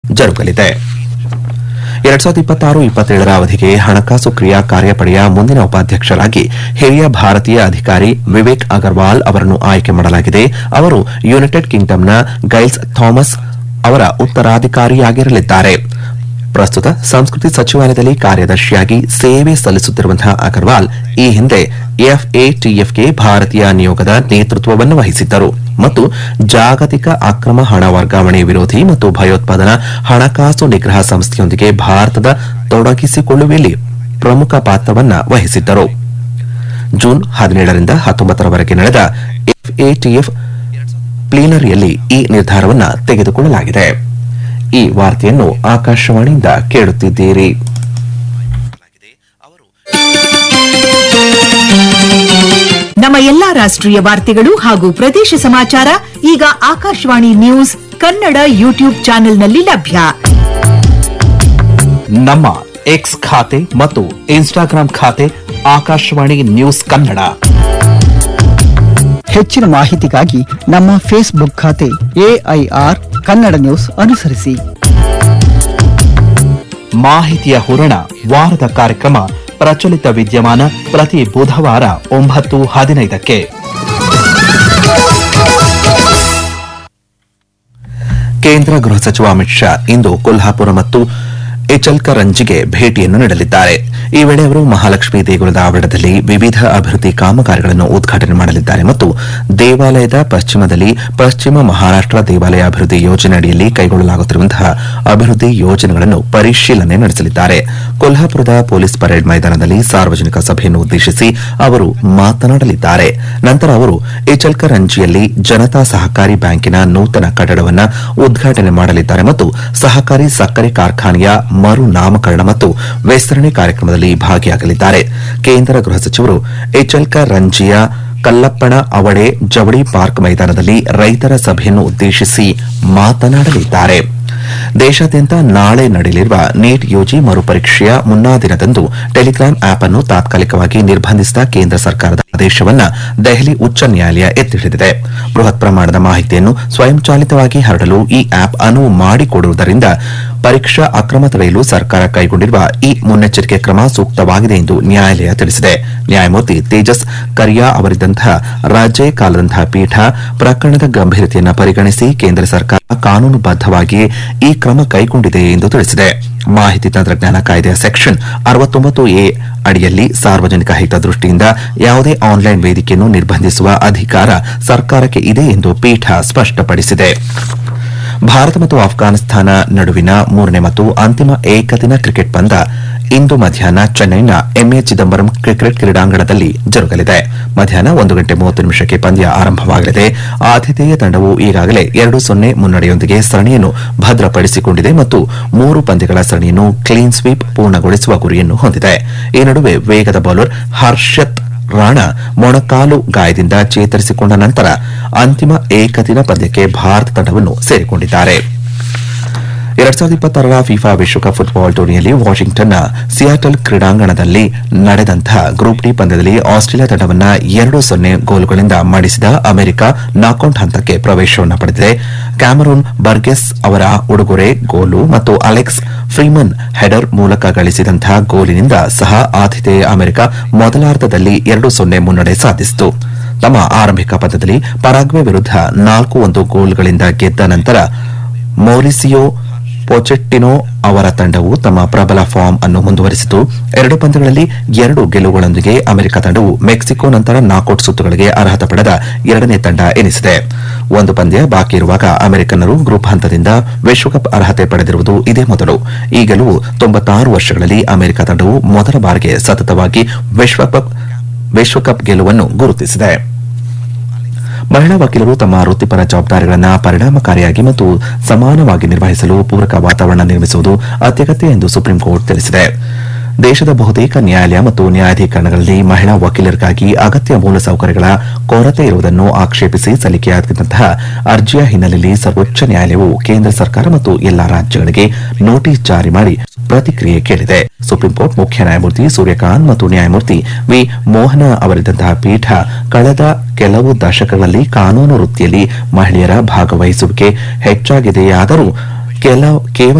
ಜರುಗಲಿದೆ ಎರಡ್ ಸಾವಿರದ ಇಪ್ಪತ್ತಾರು ಇಪ್ಪತ್ತೇಳರ ಅವಧಿಗೆ ಹಣಕಾಸು ಕ್ರಿಯಾ ಕಾರ್ಯಪಡೆಯ ಮುಂದಿನ ಉಪಾಧ್ಯಕ್ಷರಾಗಿ ಹಿರಿಯ ಭಾರತೀಯ ಅಧಿಕಾರಿ ವಿವೇಕ್ ಅಗರ್ವಾಲ್ ಅವರನ್ನು ಆಯ್ಕೆ ಮಾಡಲಾಗಿದೆ ಅವರು ಯುನೈಟೆಡ್ ಕಿಂಗ್ಡಮ್ನ ಗೈಲ್ಸ್ ಥಾಮಸ್ ಅವರ ಉತ್ತರಾಧಿಕಾರಿಯಾಗಿರಲಿದ್ದಾರೆ ಪ್ರಸ್ತುತ ಸಂಸ್ಕೃತಿ ಸಚಿವಾಲಯದಲ್ಲಿ ಕಾರ್ಯದರ್ಶಿಯಾಗಿ ಸೇವೆ ಸಲ್ಲಿಸುತ್ತಿರುವಂತಹ ಅಗರ್ವಾಲ್ ಈ ಹಿಂದೆ ಎಫ್ಎಟಿಎಫ್ಗೆ ಭಾರತೀಯ ನಿಯೋಗದ ನೇತೃತ್ವವನ್ನು ವಹಿಸಿದ್ದರು ಮತ್ತು ಜಾಗತಿಕ ಅಕ್ರಮ ಹಣ ವರ್ಗಾವಣೆ ವಿರೋಧಿ ಮತ್ತು ಭಯೋತ್ಪಾದನಾ ಹಣಕಾಸು ನಿಗ್ರಹ ಸಂಸ್ಥೆಯೊಂದಿಗೆ ಭಾರತದ ತೊಡಗಿಸಿಕೊಳ್ಳುವಲ್ಲಿ ಪ್ರಮುಖ ಪಾತ್ರವನ್ನ ವಹಿಸಿದ್ದರು ಜೂನ್ ಹದಿನೇಳರಿಂದ ಹತ್ತೊಂಬತ್ತರವರೆಗೆ ನಡೆದ ಎಫ್ಎಟಿಎಫ್ ಪ್ಲೀನರಿಯಲ್ಲಿ ಈ ನಿರ್ಧಾರವನ್ನ ತೆಗೆದುಕೊಳ್ಳಲಾಗಿದೆ ಈ ವಾರ್ತೆಯನ್ನು ಆಕಾಶವಾಣಿಯಿಂದ ಕೇಳುತ್ತಿದ್ದೀರಿ ನಮ್ಮ ಎಲ್ಲಾ ರಾಷ್ಟ್ರೀಯ ವಾರ್ತೆಗಳು ಹಾಗೂ ಪ್ರದೇಶ ಸಮಾಚಾರ ಈಗ ಆಕಾಶವಾಣಿ ನ್ಯೂಸ್ ಕನ್ನಡ ಯೂಟ್ಯೂಬ್ ಚಾನೆಲ್ನಲ್ಲಿ ಲಭ್ಯ ನಮ್ಮ ಎಕ್ಸ್ ಖಾತೆ ಮತ್ತು ಇನ್ಸ್ಟಾಗ್ರಾಂ ಖಾತೆ ಆಕಾಶವಾಣಿ ನ್ಯೂಸ್ ಕನ್ನಡ ಹೆಚ್ಚಿನ ಮಾಹಿತಿಗಾಗಿ ನಮ್ಮ ಫೇಸ್ಬುಕ್ ಖಾತೆ ಎಐಆರ್ ಕನ್ನಡ ನ್ಯೂಸ್ ಅನುಸರಿಸಿ ಮಾಹಿತಿಯ ಹೂರಣ ವಾರದ ಕಾರ್ಯಕ್ರಮ ಪ್ರಚಲಿತ ವಿದ್ಯಮಾನ ಪ್ರತಿ ಬುಧವಾರ ಒಂಬತ್ತು ಹದಿನೈದಕ್ಕೆ ಕೇಂದ್ರ ಗೃಹ ಸಚಿವ ಅಮಿತ್ ಶಾ ಇಂದು ಕೊಲ್ಹಾಪುರ ಮತ್ತು ಎಚಲ್ಕರಂಜಿಗೆ ಭೇಟಿಯನ್ನು ನೀಡಲಿದ್ದಾರೆ ಈ ವೇಳೆ ಅವರು ಮಹಾಲಕ್ಷ್ಮಿ ದೇಗುಲದ ಆವರಣದಲ್ಲಿ ವಿವಿಧ ಅಭಿವೃದ್ಧಿ ಕಾಮಗಾರಿಗಳನ್ನು ಉದ್ಘಾಟನೆ ಮಾಡಲಿದ್ದಾರೆ ಮತ್ತು ದೇವಾಲಯದ ಪಶ್ಚಿಮದಲ್ಲಿ ಪಶ್ಚಿಮ ಮಹಾರಾಷ್ಟ್ರ ದೇವಾಲಯ ಅಭಿವೃದ್ಧಿ ಯೋಜನೆ ಅಡಿಯಲ್ಲಿ ಕೈಗೊಳ್ಳಲಾಗುತ್ತಿರುವಂತಹ ಅಭಿವೃದ್ಧಿ ಯೋಜನೆಗಳನ್ನು ಪರಿಶೀಲನೆ ನಡೆಸಲಿದ್ದಾರೆ ಕೊಲ್ಹಾಪುರದ ಪೊಲೀಸ್ ಪರೇಡ್ ಮೈದಾನದಲ್ಲಿ ಸಾರ್ವಜನಿಕ ಸಭೆಯನ್ನು ಉದ್ದೇಶಿಸಿ ಅವರು ಮಾತನಾಡಲಿದ್ದಾರೆ ನಂತರ ಅವರು ಎಚಲ್ಕರಂಜಿಯಲ್ಲಿ ಜನತಾ ಸಹಕಾರಿ ಬ್ಯಾಂಕಿನ ನೂತನ ಕಟ್ಟಡವನ್ನು ಉದ್ಘಾಟನೆ ಮಾಡಲಿದ್ದಾರೆ ಮತ್ತು ಸಹಕಾರಿ ಸಕ್ಕರೆ ಕಾರ್ಖಾನೆಯ ಮರು ನಾಮಕರಣ ಮತ್ತು ವಿಸ್ತರಣೆ ಕಾರ್ಯಕ್ರಮದಲ್ಲಿ ಭಾಗಿಯಾಗಲಿದ್ದಾರೆ ಕೇಂದ್ರ ಗೃಹ ಸಚಿವರು ಎಚಲ್ಕ ರಂಜಿಯ ಕಲ್ಲಪ್ಪಣ ಅವಡೆ ಜವಳಿ ಪಾರ್ಕ್ ಮೈದಾನದಲ್ಲಿ ರೈತರ ಸಭೆಯನ್ನು ಉದ್ದೇಶಿಸಿ ಮಾತನಾಡಲಿದ್ದಾರೆ ದೇಶಾದ್ಯಂತ ನಾಳೆ ನಡೆಯಲಿರುವ ನೀಟ್ ಯುಜಿ ಮರುಪರೀಕ್ಷೆಯ ಮುನ್ನಾ ದಿನದಂದು ಟೆಲಿಗ್ರಾಂ ಆಪ್ ಅನ್ನು ತಾತ್ಕಾಲಿಕವಾಗಿ ನಿರ್ಬಂಧಿಸಿದ ಕೇಂದ್ರ ಸರ್ಕಾರದ ಆದೇಶವನ್ನ ದೆಹಲಿ ಉಚ್ಚ ನ್ಯಾಯಾಲಯ ಎತ್ತಿಹಿಡಿದಿದೆ ಬೃಹತ್ ಪ್ರಮಾಣದ ಮಾಹಿತಿಯನ್ನು ಸ್ವಯಂಚಾಲಿತವಾಗಿ ಹರಡಲು ಈ ಆಪ್ ಅನುವು ಮಾಡಿಕೊಡುವುದರಿಂದ ಪರೀಕ್ಷಾ ಅಕ್ರಮ ತಡೆಯಲು ಸರ್ಕಾರ ಕೈಗೊಂಡಿರುವ ಈ ಮುನ್ನೆಚ್ಚರಿಕೆ ಕ್ರಮ ಸೂಕ್ತವಾಗಿದೆ ಎಂದು ನ್ಯಾಯಾಲಯ ತಿಳಿಸಿದೆ ನ್ಯಾಯಮೂರ್ತಿ ತೇಜಸ್ ಕರಿಯಾ ಅವರಿದ್ದಂತಹ ರಾಜ್ಯ ಕಾಲದಂತಹ ಪೀಠ ಪ್ರಕರಣದ ಗಂಭೀರತೆಯನ್ನು ಪರಿಗಣಿಸಿ ಕೇಂದ್ರ ಸರ್ಕಾರ ಕಾನೂನುಬದ್ದವಾಗಿ ಈ ಕ್ರಮ ಕೈಗೊಂಡಿದೆ ಎಂದು ತಿಳಿಸಿದೆ ಮಾಹಿತಿ ತಂತ್ರಜ್ಞಾನ ಕಾಯ್ದೆಯ ಸೆಕ್ಷನ್ ಅರವತ್ತೊಂಬತ್ತು ಎ ಅಡಿಯಲ್ಲಿ ಸಾರ್ವಜನಿಕ ಹಿತದೃಷ್ಟಿಯಿಂದ ಯಾವುದೇ ಆನ್ಲೈನ್ ವೇದಿಕೆಯನ್ನು ನಿರ್ಬಂಧಿಸುವ ಅಧಿಕಾರ ಸರ್ಕಾರಕ್ಕೆ ಇದೆ ಎಂದು ಪೀಠ ಸ್ಪಷ್ಟಪಡಿಸಿದೆ ಭಾರತ ಮತ್ತು ಆಫ್ಘಾನಿಸ್ತಾನ ನಡುವಿನ ಮೂರನೇ ಮತ್ತು ಅಂತಿಮ ಏಕದಿನ ಕ್ರಿಕೆಟ್ ಪಂದ್ಯ ಇಂದು ಮಧ್ಯಾಹ್ನ ಚೆನ್ನೈನ ಎಂಎ ಚಿದಂಬರಂ ಕ್ರಿಕೆಟ್ ಕ್ರೀಡಾಂಗಣದಲ್ಲಿ ಜರುಗಲಿದೆ ಮಧ್ಯಾಹ್ನ ಒಂದು ಗಂಟೆ ಮೂವತ್ತು ನಿಮಿಷಕ್ಕೆ ಪಂದ್ಯ ಆರಂಭವಾಗಲಿದೆ ಆತಿಥೇಯ ತಂಡವು ಈಗಾಗಲೇ ಎರಡು ಸೊನ್ನೆ ಮುನ್ನಡೆಯೊಂದಿಗೆ ಸರಣಿಯನ್ನು ಭದ್ರಪಡಿಸಿಕೊಂಡಿದೆ ಮತ್ತು ಮೂರು ಪಂದ್ಯಗಳ ಸರಣಿಯನ್ನು ಕ್ಲೀನ್ ಸ್ವೀಪ್ ಪೂರ್ಣಗೊಳಿಸುವ ಗುರಿಯನ್ನು ಹೊಂದಿದೆ ಈ ನಡುವೆ ವೇಗದ ಬೌಲರ್ ಹರ್ಷತ್ ರಾಣಾ ಮೊಣಕಾಲು ಗಾಯದಿಂದ ಚೇತರಿಸಿಕೊಂಡ ನಂತರ ಅಂತಿಮ ಏಕದಿನ ಪಂದ್ಯಕ್ಕೆ ಭಾರತ ತಂಡವನ್ನು ಸೇರಿಕೊಂಡಿದ್ದಾರೆ ಎರಡ್ ಸಾವಿರದ ಇಪ್ಪತ್ತಾರರ ಫಿಫಾ ವಿಶ್ವಕಪ್ ಫುಟ್ಬಾಲ್ ಟೂರ್ನಿಯಲ್ಲಿ ವಾಷಿಂಗ್ಟನ್ನ ಸಿಯಾಟಲ್ ಕ್ರೀಡಾಂಗಣದಲ್ಲಿ ನಡೆದಂತಹ ಗ್ರೂಪ್ ಡಿ ಪಂದ್ಯದಲ್ಲಿ ಆಸ್ಟ್ರೇಲಿಯಾ ತಂಡವನ್ನ ಎರಡು ಸೊನ್ನೆ ಗೋಲುಗಳಿಂದ ಮಣಿಸಿದ ಅಮೆರಿಕ ನಾಕೌಟ್ ಹಂತಕ್ಕೆ ಪ್ರವೇಶವನ್ನು ಪಡೆದಿದೆ ಕ್ಯಾಮರೂನ್ ಬರ್ಗೆಸ್ ಅವರ ಉಡುಗೊರೆ ಗೋಲು ಮತ್ತು ಅಲೆಕ್ಸ್ ಫ್ರೀಮನ್ ಹೆಡರ್ ಮೂಲಕ ಗಳಿಸಿದಂತಹ ಗೋಲಿನಿಂದ ಸಹ ಆತಿಥೇಯ ಅಮೆರಿಕ ಮೊದಲಾರ್ಧದಲ್ಲಿ ಎರಡು ಸೊನ್ನೆ ಮುನ್ನಡೆ ಸಾಧಿಸಿತು ತಮ್ಮ ಆರಂಭಿಕ ಪಂದ್ಯದಲ್ಲಿ ಪರಾಗ್ವೆ ವಿರುದ್ಧ ನಾಲ್ಕು ಒಂದು ಗೋಲ್ಗಳಿಂದ ಗೆದ್ದ ನಂತರ ಮೌರಿಸಿಯೋ ಪೊಚೆಟ್ಟಿನೋ ಅವರ ತಂಡವು ತಮ್ಮ ಪ್ರಬಲ ಫಾರ್ಮ್ ಅನ್ನು ಮುಂದುವರಿಸಿತು ಎರಡು ಪಂದ್ಯಗಳಲ್ಲಿ ಎರಡು ಗೆಲುವುಗಳೊಂದಿಗೆ ಅಮೆರಿಕ ತಂಡವು ಮೆಕ್ಸಿಕೋ ನಂತರ ನಾಕೌಟ್ ಸುತ್ತುಗಳಿಗೆ ಅರ್ಹತೆ ಪಡೆದ ಎರಡನೇ ತಂಡ ಎನಿಸಿದೆ ಒಂದು ಪಂದ್ಯ ಬಾಕಿ ಇರುವಾಗ ಅಮೆರಿಕನ್ನರು ಗ್ರೂಪ್ ಹಂತದಿಂದ ವಿಶ್ವಕಪ್ ಅರ್ಹತೆ ಪಡೆದಿರುವುದು ಇದೇ ಮೊದಲು ಈ ಗೆಲುವು ತೊಂಬತ್ತಾರು ವರ್ಷಗಳಲ್ಲಿ ಅಮೆರಿಕ ತಂಡವು ಮೊದಲ ಬಾರಿಗೆ ಸತತವಾಗಿ ವಿಶ್ವಕಪ್ ವಿಶ್ವಕಪ್ ಗೆಲುವನ್ನು ಗುರುತಿಸಿದೆ ಮಹಿಳಾ ವಕೀಲರು ತಮ್ಮ ವೃತ್ತಿಪರ ಜವಾಬ್ದಾರಿಗಳನ್ನು ಪರಿಣಾಮಕಾರಿಯಾಗಿ ಮತ್ತು ಸಮಾನವಾಗಿ ನಿರ್ವಹಿಸಲು ಪೂರಕ ವಾತಾವರಣ ನಿರ್ಮಿಸುವುದು ಅತ್ಯಗತ್ಯ ಎಂದು ಸುಪ್ರೀಂ ಕೋರ್ಟ್ ತಿಳಿಸಿದೆ ದೇಶದ ಬಹುತೇಕ ನ್ಯಾಯಾಲಯ ಮತ್ತು ನ್ಯಾಯಾಧೀಕರಣಗಳಲ್ಲಿ ಮಹಿಳಾ ವಕೀಲರಿಗಾಗಿ ಅಗತ್ಯ ಮೂಲಸೌಕರ್ಯಗಳ ಕೊರತೆ ಇರುವುದನ್ನು ಆಕ್ಷೇಪಿಸಿ ಸಲ್ಲಿಕೆಯಾಗಿದ್ದಂತಹ ಅರ್ಜಿಯ ಹಿನ್ನೆಲೆಯಲ್ಲಿ ಸರ್ವೋಚ್ಚ ನ್ಯಾಯಾಲಯವು ಕೇಂದ್ರ ಸರ್ಕಾರ ಮತ್ತು ಎಲ್ಲಾ ರಾಜ್ಯಗಳಿಗೆ ನೋಟಿಸ್ ಜಾರಿ ಮಾಡಿ ಪ್ರತಿಕ್ರಿಯೆ ಕೇಳಿದೆ ಸುಪ್ರೀಂ ಕೋರ್ಟ್ ಮುಖ್ಯ ನ್ಯಾಯಮೂರ್ತಿ ಸೂರ್ಯಕಾಂತ್ ಮತ್ತು ನ್ಯಾಯಮೂರ್ತಿ ವಿ ಮೋಹನ ಅವರಿದ್ದಂತಹ ಪೀಠ ಕಳೆದ ಕೆಲವು ದಶಕಗಳಲ್ಲಿ ಕಾನೂನು ವೃತ್ತಿಯಲ್ಲಿ ಮಹಿಳೆಯರ ಭಾಗವಹಿಸುವಿಕೆ ಹೆಚ್ಚಾಗಿದೆಯಾದರೂ ಕೆಲ ಕೇವಲ